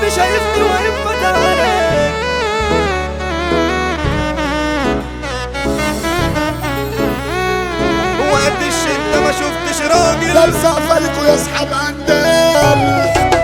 صاحبي شايفني واقف فتعارك وقت الشدة ما شفتش راجل لابسة قفلكوا يسحب اندال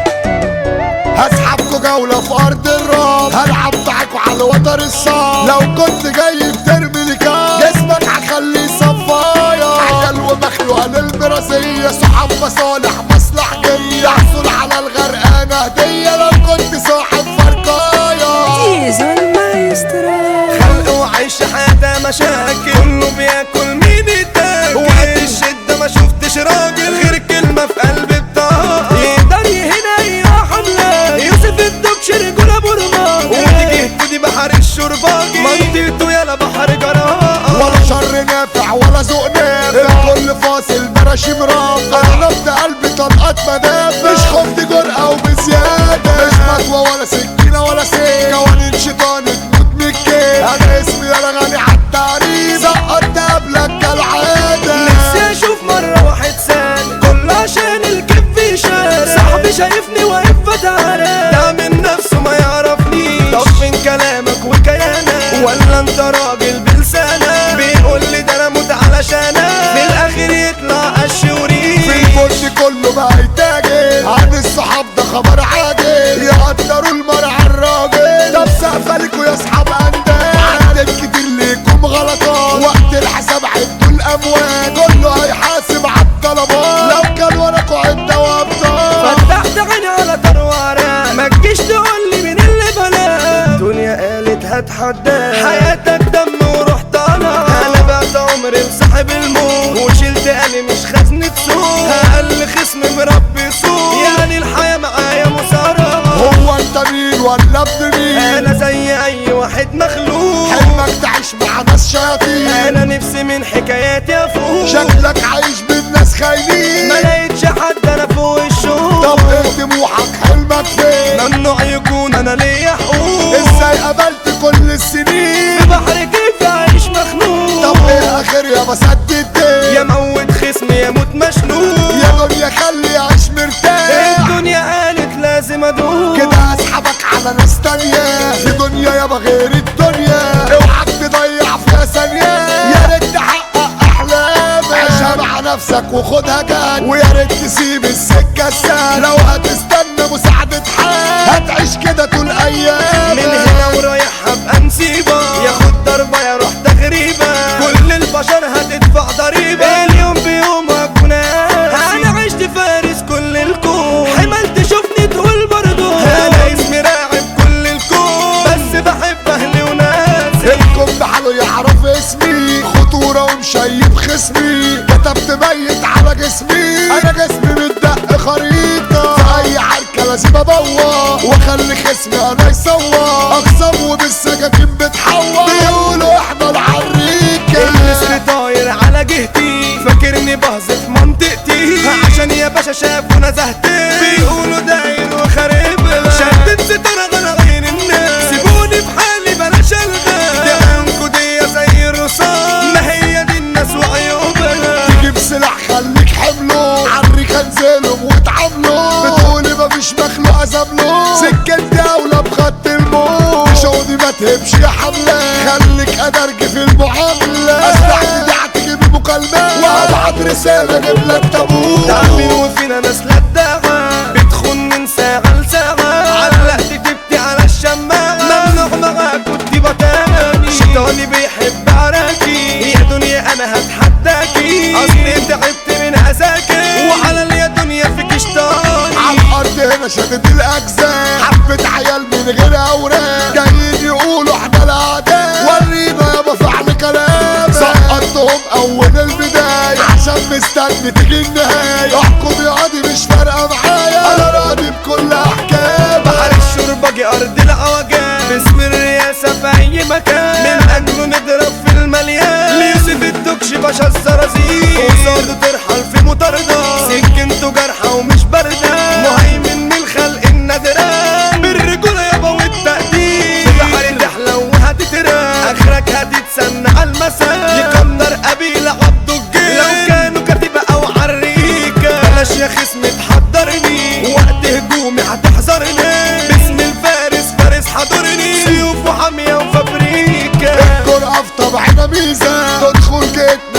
هسحبكوا جولة في أرض الراب هلعب معاكوا على وتر الصعب لو كنت جاي بترمي لي كام جسمك هخليه صفايا عيال ومخلوقة للمراسية صحاب مصالح مصلح جاية احصل على الغرقانة هدية لو كنت صاحب فرقايا ديزو المايسترو خلق وعيش حياتها مشاكل كله بياكل مين يتاكل وقت الشدة ما شفتش راجل غير كلمة في قلب الطاقة يقدر يهنا اي حملة يوسف الدكش رجول ابو رماد وتيجي تدي بحر الشرباجي منطقته يالا بحر جراءة ولا شر نافع ولا ذوق نافع الكل فاصل براشيم رافع قلبت قلبي طلقات مدافع مش خفت جرأة وبزيادة مش مطوة ولا سكينة ولا سيف قوانين شيطان تموت من الكيف انا اسمي انا غني على التعريف سقطت قبلك كالعادة نفسي اشوف مرة واحد سال كل عشان الكف يشال صاحبي شايفني واقف فتعارك ده من نفسه ما يعرفنيش طب فين كلامك وكيانك ولا انت راجل بلسانك بيقول لي ده انا اموت علشانك في الاخر يطلع قش وريش في البرج كله بقى يتاجر عن الصحاب ده خبر عاجل يقدروا المرعى الراجل طب سقفلكوا يصحاب اندال عندك كتير ليكم غلطات وقت الحساب عدوا الاموال كله هيحاسب على الطلبات لو كان وراكوا عده وابطال فتحت عيني على طروارة ما تجيش تقول لي مين اللي بلا الدنيا قالت هتحداك حياتك دم وروح طالع انا بعت عمري لصاحب الموت وشلت قلي مش خزنة سوق اقل خصم مربي سوق يعني الحياة معايا مسارة هو انت مين ولا ابن مين انا زي اي واحد مخلوق حلمك تعيش مع ناس شياطين انا نفسي من حكاياتي افوق شكلك عايش بين ناس خاينين ما لقيتش حد انا فوق الشوق طب ايه طموحك حلمك فين ممنوع يكون انا ليا حقوق ازاي قبلت كل السنين في بحر كيف اعيش مخنوق طب ايه اخر يا بسدد يا موت خصم يا موت مشلول يا دنيا خلي يعيش مرتاح الدنيا قالت لازم ادوق كده اسحبك على ناس تانية في دنيا يابا غير الدنيا اوعك تضيع فيها ثانية يا ريت تحقق احلامك عيشها مع نفسك وخدها جد ويا ريت تسيب السكة السهل لو هتستنى مساعدة حد هتعيش كده طول ايامك من هنا ورايح هبقى نسيبة ياخد ضربة يا روح تغريبة كل البشر هتدفع ضريبة اليوم بيوم هكون قاسي انا عشت فارس كل الكون حمل تشوفني تقول برضو انا اسمي راعب كل الكون بس بحب اهلي وناسي الكم بحاله يعرف اسمي خطورة ومشيب خصمي كتبت ميت على جسمي انا جسمي متدق خريطة في اي حركة لازم ابوظ واخلي خصمي انا يصور اخصم وبالسكاكين بتحور بيقولوا احنا العريكة النسر طاير على جهتي فاكرني بهزف منطقتي عشان يا باشا شافوا نزهتي بيقولوا داير وخارب شدت ستارة غير عين الناس سيبوني بحالي بلاش الغاز دي عيونكوا دي زي الرصاص ما هي دي الناس وعيوبها تجيب سلاح خليك حمله عريك انزلهم واتعاملوا بتقولي مفيش مخلوق ازامله سكتي اولى بخط الموت شودي ما تهبش يا حملة خليك ادرج في المعاملة اسلحتي دي هتجيب مكالمات وهبعت رسالة اجيب لك تابوت تعبين وفينا ناس لداعة بتخون من ساعة لساعة علقت تبكي على الشماعة ممنوع معاك كنت بتاني شيطاني بيحب عراكي يا دنيا انا هتحداكي اصلي تعبت من عزاكي وعلى اليا دنيا فيك شطاني على الارض هنا شدت الاجزاء حبة عيال من غير اوراق جايين يقولوا احنا الاعداء ورينا يابا فعل كلام سقطتهم اول البداية عشان مستني تيجي النهاية احكم يا قاضي مش فارقة معايا انا راضي بكل احكام بحر الشربجي ارض العوجان باسم الرئاسة في اي مكان من اجله نضرب في المليان ليوسف الدكش باشا الزرازير قصاده ترحل في مطاردة سكنته جارحة ومش باردة مهيمن من الخلق النادرة بالرجولة يابا والتقدير في بحر تحلى وهتترى اخرك هتتسنى على المساء يقدر قبيلة عبده الجيل لو كانوا كاتبة او عريكة بلاش يا خصم تحضرني وقت هجومي هتحذرني باسم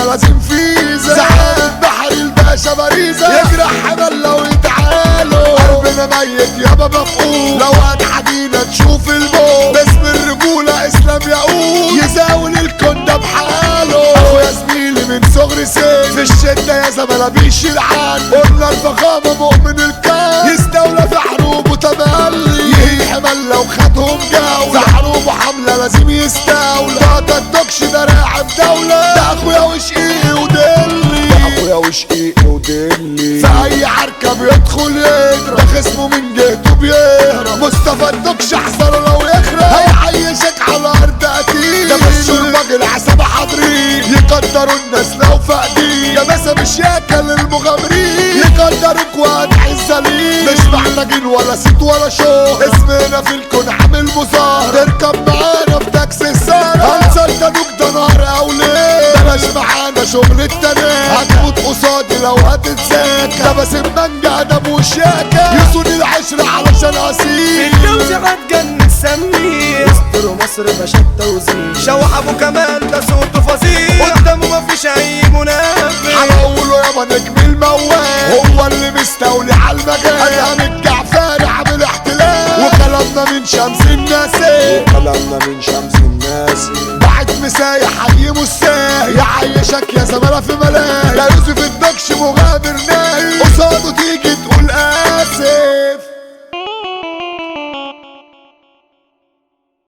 لازم فيزا زعان بحر الباشا باريزا يجرح حمل لو يتعالوا قلبنا ميت يابا مفقود لو هتعدينا تشوف الموت باسم الرجولة اسلام يقول يزاول الكون ده بحاله اخويا زميلي من صغر سن في الشدة يا زملاء بيشيل عن قلنا الفخامة مؤمن الكون يستولى في حروبه تملي يهي حمل لو خدهم جولة في حروبه حملة لازم يستولى ده الدكش ده راعب دولة ده اخويا وشقيقي ودلي ده اخويا وشقيقي ودلي في اي عركة بيدخل يضرب ده خصمه من جهته بيهرب مصطفى الدكش احسن لو يخرب هيعيشك على ارض اكيد ده بس الراجل عصابة حاضرين يقدروا الناس لو فاقدين ده بس مش ياكل المغامرين يقدروك وهتحس ليه مش محتاجين ولا صيت ولا شو اسمنا في الكون عامل مظاهر تركب معانا في تاكسي السارة هنسلطنوك ده نهار او ليل بلاش معانا شغل التنين هتموت قصادي لو هتتذاكى ده بس المانجا ادب وشياكة يسون العشرة علشان اصيل الجوز هتجنن سميه يستر مصر باشا التوزيع شوح ابو كمال ده صوته فظيع قدامه مفيش اي منافق هنقوله يابا نجم الموال هو اللي مستولي على المجال ادهم الجعفري عامل احتلال وكلامنا من شمس الناسي وكلامنا من شمس الناسي بعد مسايح حي مساي يعيشك يا زملاء في ملاهي يا يوسف الد